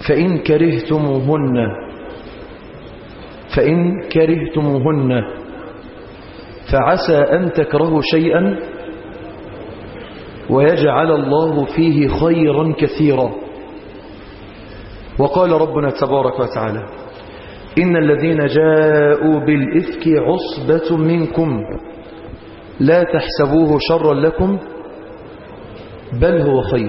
فإن كرهتموهن فإن كرهتموهن فعسى أن تكرهوا شيئا ويجعل الله فيه خيرا كثيرا وقال ربنا تبارك وتعالى إن الذين جاءوا بالإفك عصبة منكم لا تحسبوه شرا لكم بل هو خير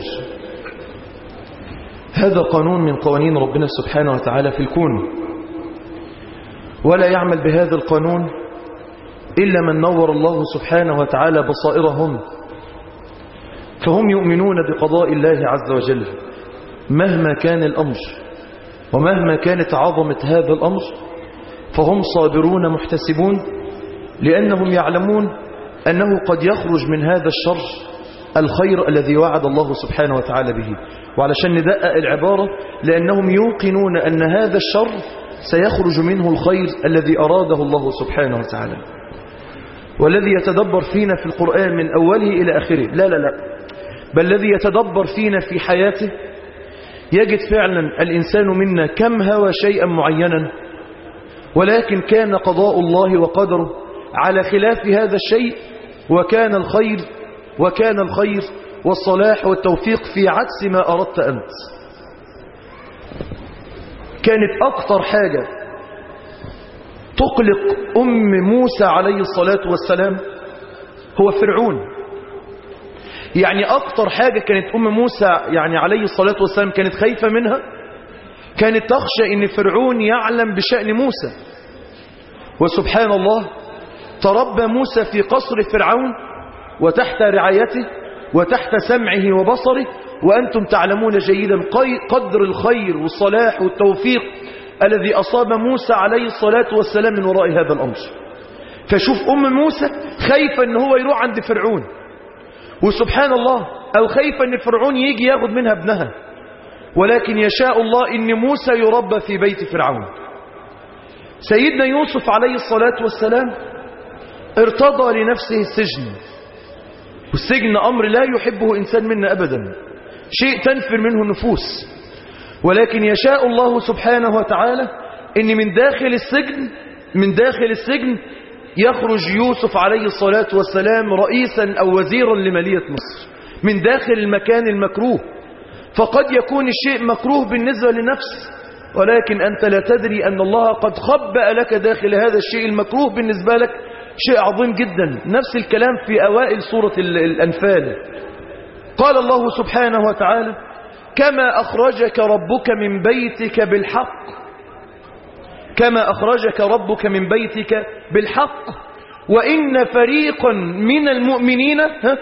هذا قانون من قوانين ربنا سبحانه وتعالى في الكون ولا يعمل بهذا القانون إلا من نور الله سبحانه وتعالى بصائرهم فهم يؤمنون بقضاء الله عز وجل مهما كان الأمر ومهما كانت عظمة هذا الأمر فهم صابرون محتسبون لأنهم يعلمون أنه قد يخرج من هذا الشر الخير الذي وعد الله سبحانه وتعالى به وعلشان ندقق العبارة لأنهم يوقنون أن هذا الشر سيخرج منه الخير الذي أراده الله سبحانه وتعالى والذي يتدبر فينا في القرآن من أوله إلى آخره لا لا لا بل الذي يتدبر فينا في حياته يجد فعلا الإنسان منا كم هوى شيئا معينا ولكن كان قضاء الله وقدره على خلاف هذا الشيء وكان الخير وكان الخير والصلاح والتوفيق في عكس ما أردت أنت كانت أكثر حاجة تقلق أم موسى عليه الصلاة والسلام هو فرعون يعني أكثر حاجة كانت أم موسى يعني عليه الصلاة والسلام كانت خايفة منها كانت تخشى أن فرعون يعلم بشأن موسى وسبحان الله تربى موسى في قصر فرعون وتحت رعايته وتحت سمعه وبصره وأنتم تعلمون جيدا قدر الخير والصلاح والتوفيق الذي أصاب موسى عليه الصلاة والسلام من وراء هذا الأمر فشوف أم موسى خايفة أن هو يروح عند فرعون وسبحان الله أو خايفة أن فرعون يجي ياخد منها ابنها ولكن يشاء الله أن موسى يربى في بيت فرعون سيدنا يوسف عليه الصلاة والسلام ارتضى لنفسه السجن والسجن أمر لا يحبه إنسان منا أبدا شيء تنفر منه النفوس ولكن يشاء الله سبحانه وتعالى أن من داخل السجن من داخل السجن يخرج يوسف عليه الصلاة والسلام رئيسا أو وزيرا لمالية مصر من داخل المكان المكروه فقد يكون الشيء مكروه بالنسبة لنفس ولكن أنت لا تدري أن الله قد خبأ لك داخل هذا الشيء المكروه بالنسبة لك شيء عظيم جدا نفس الكلام في أوائل سورة الأنفال قال الله سبحانه وتعالى كما أخرجك ربك من بيتك بالحق كما أخرجك ربك من بيتك بالحق وإن فريقا من المؤمنين ها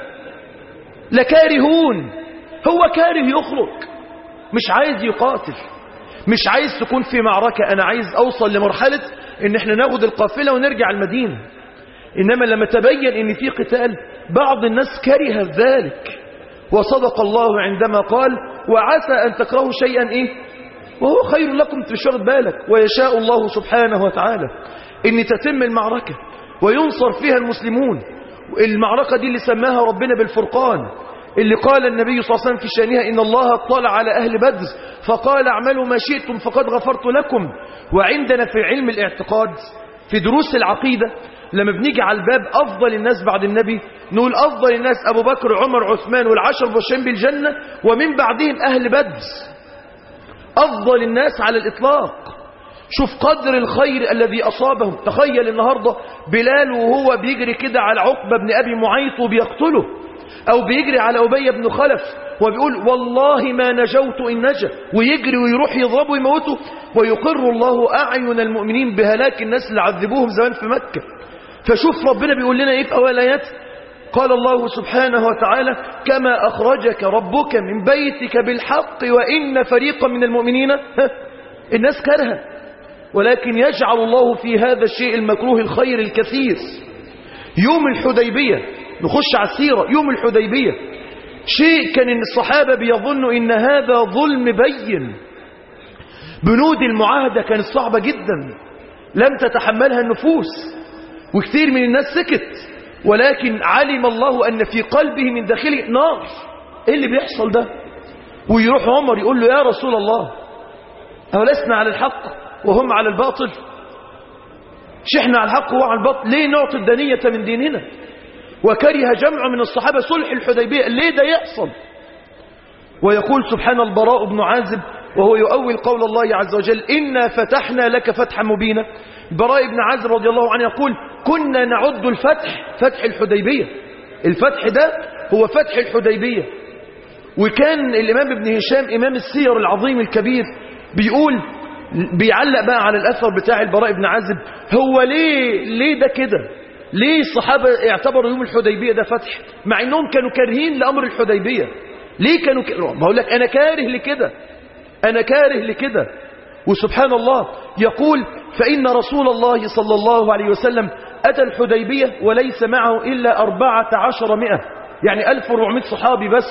لكارهون هو كاره يخرج مش عايز يقاتل مش عايز تكون في معركة أنا عايز أوصل لمرحلة إن احنا ناخد القافلة ونرجع المدينة إنما لما تبين إن في قتال بعض الناس كره ذلك وصدق الله عندما قال وعسى أن تكرهوا شيئا إيه وهو خير لكم تشرد بالك ويشاء الله سبحانه وتعالى إن تتم المعركة وينصر فيها المسلمون المعركة دي اللي سماها ربنا بالفرقان اللي قال النبي صلى الله عليه وسلم في شأنها إن الله اطلع على أهل بدر فقال اعملوا ما شئتم فقد غفرت لكم وعندنا في علم الاعتقاد في دروس العقيدة لما بنيجي على الباب أفضل الناس بعد النبي نقول أفضل الناس أبو بكر عمر عثمان والعشر بشرين بالجنة ومن بعدهم أهل بدر أفضل الناس على الإطلاق شوف قدر الخير الذي أصابهم تخيل النهاردة بلال وهو بيجري كده على عقبة بن أبي معيط وبيقتله أو بيجري على أبي بن خلف وبيقول والله ما نجوت إن نجا ويجري ويروح يضربه ويموته ويقر الله أعين المؤمنين بهلاك الناس اللي عذبوهم زمان في مكة فشوف ربنا بيقول لنا إيه في أول آيات قال الله سبحانه وتعالى كما أخرجك ربك من بيتك بالحق وإن فريقا من المؤمنين الناس كرها ولكن يجعل الله في هذا الشيء المكروه الخير الكثير يوم الحديبية نخش على السيرة يوم الحديبية شيء كان الصحابة بيظنوا إن هذا ظلم بين بنود المعاهدة كانت صعبة جدا لم تتحملها النفوس وكثير من الناس سكت ولكن علم الله أن في قلبه من داخله نار إيه اللي بيحصل ده ويروح عمر يقول له يا رسول الله أولسنا على الحق وهم على الباطل شحنا على الحق وهو على الباطل ليه نعطي الدنية من ديننا وكره جمع من الصحابة صلح الحديبية ليه ده يحصل ويقول سبحان البراء بن عازب وهو يؤول قول الله عز وجل إنا فتحنا لك فتحا مبينا البراء بن عازب رضي الله عنه يقول كنا نعد الفتح فتح الحديبية الفتح ده هو فتح الحديبية وكان الإمام ابن هشام إمام السير العظيم الكبير بيقول بيعلق بقى على الأثر بتاع البراء بن عازب هو ليه ليه ده كده ليه الصحابة اعتبروا يوم الحديبية ده فتح مع انهم كانوا كارهين لأمر الحديبية ليه كانوا ك... بقول لك أنا كاره لكده أنا كاره لكده وسبحان الله يقول فإن رسول الله صلى الله عليه وسلم أتى الحديبية وليس معه إلا أربعة عشر مئة يعني ألف وربعمائة صحابي بس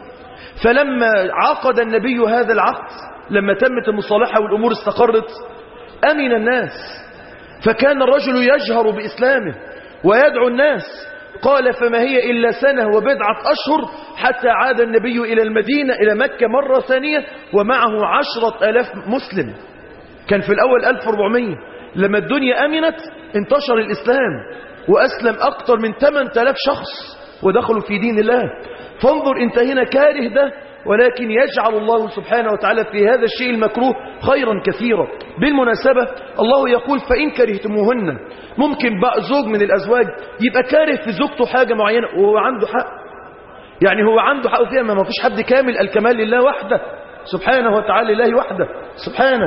فلما عقد النبي هذا العقد لما تمت المصالحة والأمور استقرت أمن الناس فكان الرجل يجهر بإسلامه ويدعو الناس قال فما هي إلا سنة وبضعة أشهر حتى عاد النبي إلى المدينة إلى مكة مرة ثانية ومعه عشرة ألاف مسلم كان في الأول 1400 لما الدنيا أمنت انتشر الإسلام وأسلم أكثر من 8000 شخص ودخلوا في دين الله فانظر انت هنا كاره ده ولكن يجعل الله سبحانه وتعالى في هذا الشيء المكروه خيرا كثيرا بالمناسبة الله يقول فإن كرهتموهن ممكن بقى زوج من الأزواج يبقى كاره في زوجته حاجة معينة وهو عنده حق يعني هو عنده حق فيها ما فيش حد كامل الكمال لله وحده سبحانه وتعالى لله وحده سبحانه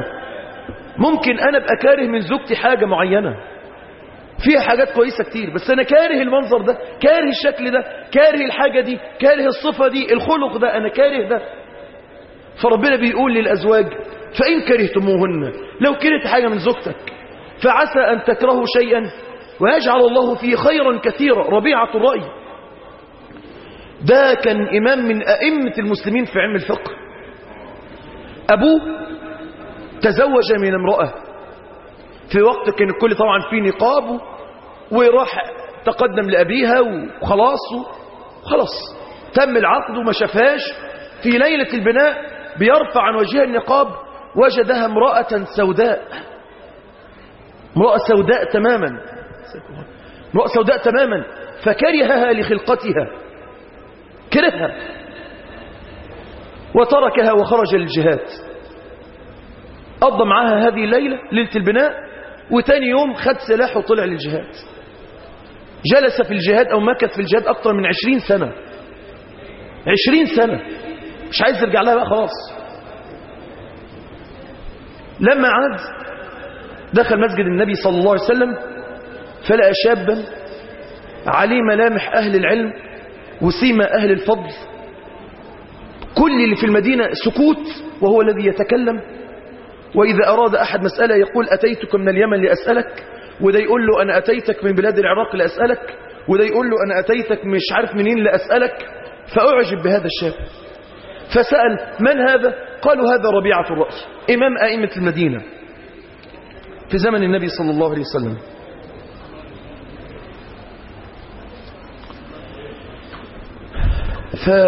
ممكن أنا أبقى كاره من زوجتي حاجة معينة فيها حاجات كويسة كتير بس أنا كاره المنظر ده كاره الشكل ده كاره الحاجة دي كاره الصفة دي الخلق ده أنا كاره ده فربنا بيقول للأزواج فإن كرهتموهن لو كرهت حاجة من زوجتك فعسى أن تكرهوا شيئا ويجعل الله فيه خيرا كثيرا ربيعة الرأي ده كان إمام من أئمة المسلمين في علم الفقه أبوه تزوج من امرأة في وقت كان الكل طبعا في نقاب وراح تقدم لأبيها وخلاص وخلاص تم العقد وما شافهاش في ليلة البناء بيرفع عن وجهها النقاب وجدها امرأة سوداء امرأة سوداء تماما امرأة سوداء تماما فكرهها لخلقتها كرهها وتركها وخرج للجهاد قضى معاها هذه الليلة ليلة البناء وتاني يوم خد سلاح وطلع للجهاد جلس في الجهاد أو مكث في الجهاد أكثر من عشرين سنة عشرين سنة مش عايز يرجع لها بقى خلاص لما عاد دخل مسجد النبي صلى الله عليه وسلم فلقى شابا عليه ملامح أهل العلم وسيمة أهل الفضل كل اللي في المدينة سكوت وهو الذي يتكلم وإذا أراد أحد مسألة يقول أتيتك من اليمن لأسألك وده يقول له أنا أتيتك من بلاد العراق لأسألك وده يقول له أنا أتيتك مش عارف منين لأسألك فأعجب بهذا الشاب فسأل من هذا قالوا هذا ربيعة الرأس إمام أئمة المدينة في زمن النبي صلى الله عليه وسلم ف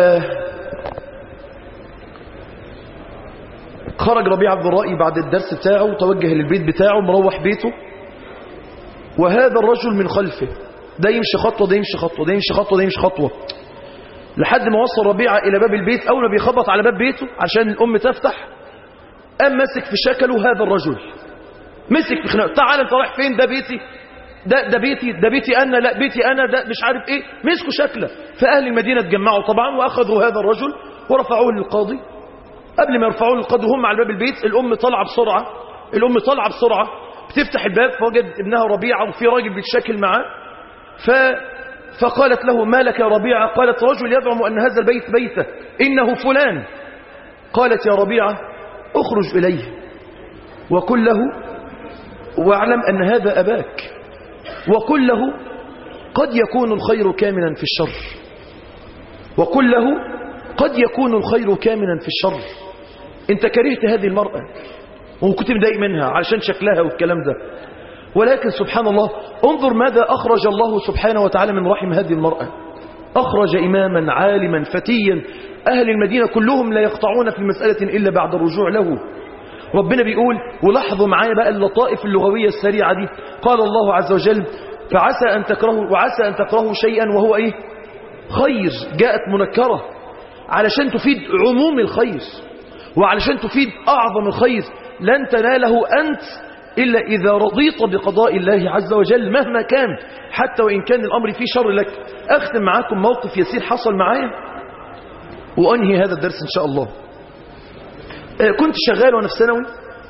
خرج ربيع عبد الرائي بعد الدرس بتاعه وتوجه للبيت بتاعه مروح بيته وهذا الرجل من خلفه ده يمشي خطوة ده يمشي خطوة ده يمشي خطوة ده يمشي خطوة لحد ما وصل ربيعة إلى باب البيت أول ما بيخبط على باب بيته عشان الأم تفتح قام مسك في شكله هذا الرجل مسك في خناقه تعال انت رايح فين ده بيتي ده ده بيتي ده بيتي انا لا بيتي انا ده مش عارف ايه مسكوا شكله فاهل المدينه اتجمعوا طبعا واخذوا هذا الرجل ورفعوه للقاضي قبل ما يرفعوه للقاضي وهم على باب البيت الام طالعه بسرعه الام طالعه بسرعه بتفتح الباب فوجد ابنها ربيعه وفي راجل بيتشاكل معاه ف فقالت له ما لك يا ربيعه قالت رجل يزعم ان هذا البيت بيته انه فلان قالت يا ربيعه اخرج اليه وقل له واعلم ان هذا اباك وقل له قد يكون الخير كامنا في الشر وقل له قد يكون الخير كامنا في الشر انت كرهت هذه المرأة وكنت مضايق منها علشان شكلها والكلام ده ولكن سبحان الله انظر ماذا أخرج الله سبحانه وتعالى من رحم هذه المرأة أخرج إماما عالما فتيا أهل المدينة كلهم لا يقطعون في مسألة إلا بعد الرجوع له ربنا بيقول ولاحظوا معايا بقى اللطائف اللغوية السريعة دي قال الله عز وجل فعسى أن تكرهوا وعسى أن تكرهوا شيئا وهو إيه خير جاءت منكرة علشان تفيد عموم الخير وعلشان تفيد أعظم الخير لن تناله أنت إلا إذا رضيت بقضاء الله عز وجل مهما كان حتى وإن كان الأمر فيه شر لك أختم معاكم موقف يسير حصل معايا وأنهي هذا الدرس إن شاء الله كنت شغال وأنا في ثانوي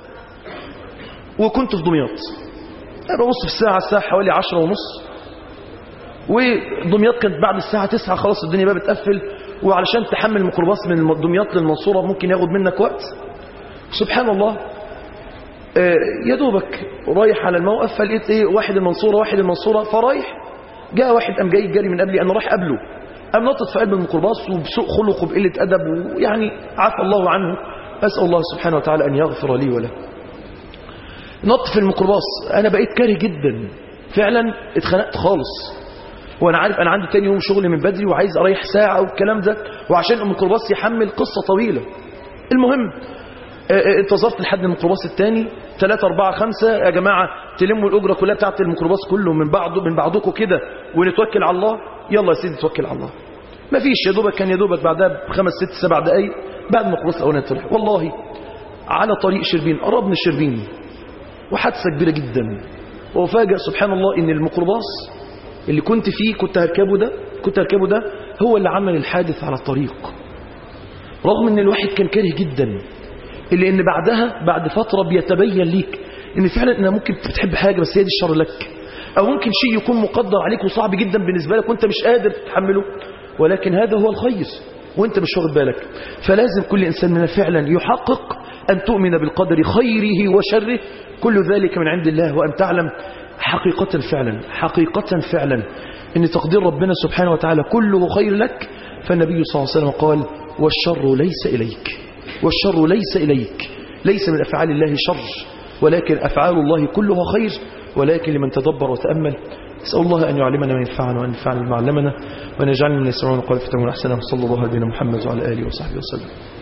وكنت في دمياط أنا ببص في الساعة الساعة حوالي عشرة ونص ودمياط كانت بعد الساعة تسعة خلاص الدنيا بقى بتقفل وعلشان تحمل ميكروباص من دمياط للمنصورة ممكن ياخد منك وقت سبحان الله يا دوبك رايح على الموقف فلقيت ايه واحد المنصورة واحد المنصورة فرايح جاء واحد قام جاي جاري من قبلي انا رايح قبله قام نطت في قلب الميكروباص وبسوء خلق وبقلة أدب ويعني عفى الله عنه أسأل الله سبحانه وتعالى أن يغفر لي وله نط في الميكروباص أنا بقيت كاره جدا فعلا اتخنقت خالص وانا عارف انا عندي تاني يوم شغل من بدري وعايز اريح ساعة والكلام ده وعشان الميكروباص يحمل قصة طويلة المهم انتظرت لحد الميكروباص الثاني 3 4 5 يا جماعة تلموا الأجرة كلها بتاعت الميكروباص كله من بعضه من بعضكم كده ونتوكل على الله يلا يا سيدي توكل على الله ما فيش يا دوبك كان يا دوبك بعدها بخمس ست سبع دقايق بعد الميكروباص الأولاني طلع والله على طريق شربين قربنا شربين وحادثة كبيرة جدا وفاجأ سبحان الله ان الميكروباص اللي كنت فيه كنت هركبه ده كنت هركبه ده هو اللي عمل الحادث على الطريق رغم ان الواحد كان كاره جدا إلا ان بعدها بعد فترة بيتبين ليك ان فعلا انها ممكن بتحب حاجة بس هي دي الشر لك او ممكن شيء يكون مقدر عليك وصعب جدا بالنسبة لك وانت مش قادر تتحمله ولكن هذا هو الخير وانت مش واخد بالك فلازم كل انسان منا فعلا يحقق ان تؤمن بالقدر خيره وشره كل ذلك من عند الله وان تعلم حقيقة فعلا حقيقة فعلا ان تقدير ربنا سبحانه وتعالى كله خير لك فالنبي صلى الله عليه وسلم قال والشر ليس إليك والشر ليس إليك ليس من أفعال الله شر ولكن أفعال الله كلها خير ولكن لمن تدبر وتأمل نسأل الله أن يعلمنا ما ينفعنا وأن ينفعنا ما علمنا وأن يجعلنا من يسمعون قول فتمون أحسنه صلى الله عليه محمد وعلى آله وصحبه وسلم